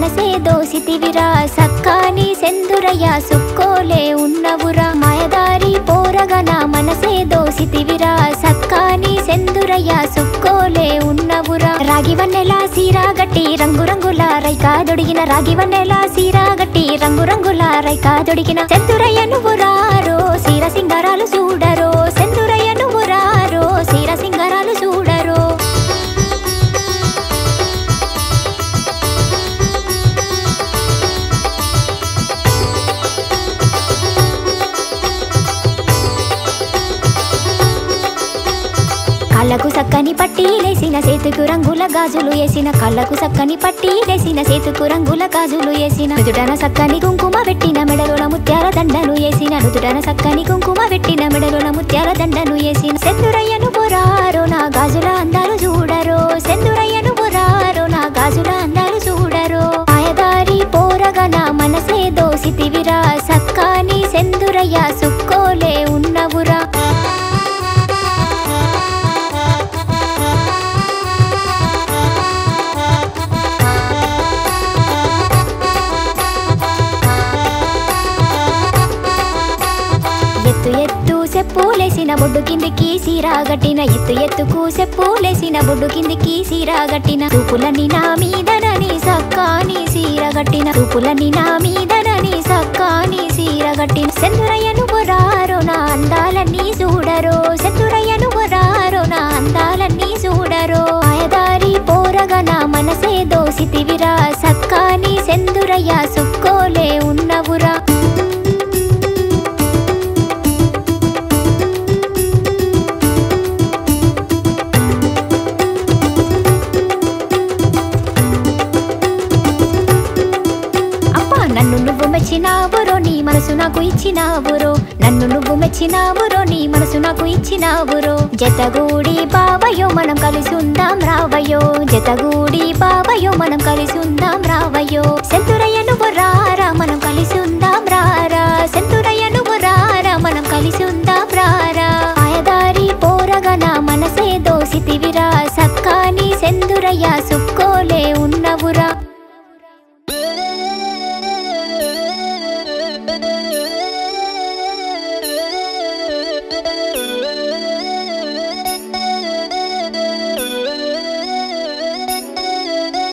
మనసే దోసితివిరా సక్కాని సెందురయ్య సుక్కోలే ఉన్నవురా మాయదారి పోరగా నా మనసే దోసితివిరా సక్కాని సెందురయ్య సుక్కోలే ఉన్నవురా రాగి వన్నెల సీరా గట్టి రంగు రంగుల రైకా దొడిగిన రాగి వన్నెల సీరా గట్టి రంగు రంగుల రైకా దొడిగిన సెందురయ్య నువ్వు రారో సీర సింగారాలు చూడరో సెందురయ్య నువ్వు రారో సీర సింగారాలు చూడరో కళ్ళకు సక్కని పట్టి లేసిన సేతుకు రంగుల గాజులు వేసిన కళ్ళకు సక్కని పట్టి లేసిన సేతుకు రంగుల గాజులు వేసిన నుదుటన సక్కని కుంకుమ పెట్టిన మెడలోన ముత్యాల దండను వేసిన నుదుటన సక్కని కుంకుమ పెట్టిన మెడలోన ముత్యాల దండను వేసిన సెందురయ్యను బొరారో నా గాజుల అందాలు చూడరో సెందురయ్యను బొరారో నా గాజుల అందాలు చూడరో మాయదారి పోరగా నా మనసే దోసితివిరా సక్కాని సెందురయ్య సుక్కోలే ఉన్నవురా ఎత్తు ఎత్తు సెప్పులేసిన బొడ్డు కిందికి సీరాగట్టిన ఎత్తు ఎత్తుకు సెప్పులేసిన బొడ్డు కిందికి సీరాగట్టిన తూపులన్నీ నా మీదనని సక్కాని సీరగట్టిన తూపులన్నీ నా మీదనని సక్కాని సీరగట్టిన సెందురయ్యను బొరారో నా అందాలన్నీ చూడరో సెందురయ్యను బొరారో నా అందాలన్నీ చూడరో ఆయదారి పోరగా నా మనసే దోసితివిరా సక్కాని సెందురయ్య సుక్కోలే ఉన్నవురా అబ్బా నన్ను నువ్వు మెచ్చినావురో నీ మనసు నాకు ఇచ్చినావురో నన్ను నువ్వు మెచ్చినావురో నీ మనసు నాకు ఇచ్చినావురో జతగూడి బావయో మనం కలిసి ఉందాం రావయో జతగూడి బావయో మనం కలిసి ఉందాం రావయో సెంతురయ్య నువ్వు రారా మనం కలిసి ఉందాం రారా సెంతురయ్య నువ్వు రారా మనం కలిసి ఉందాం రారా ఆయదారి పోరగా నా మనసే దోసితివి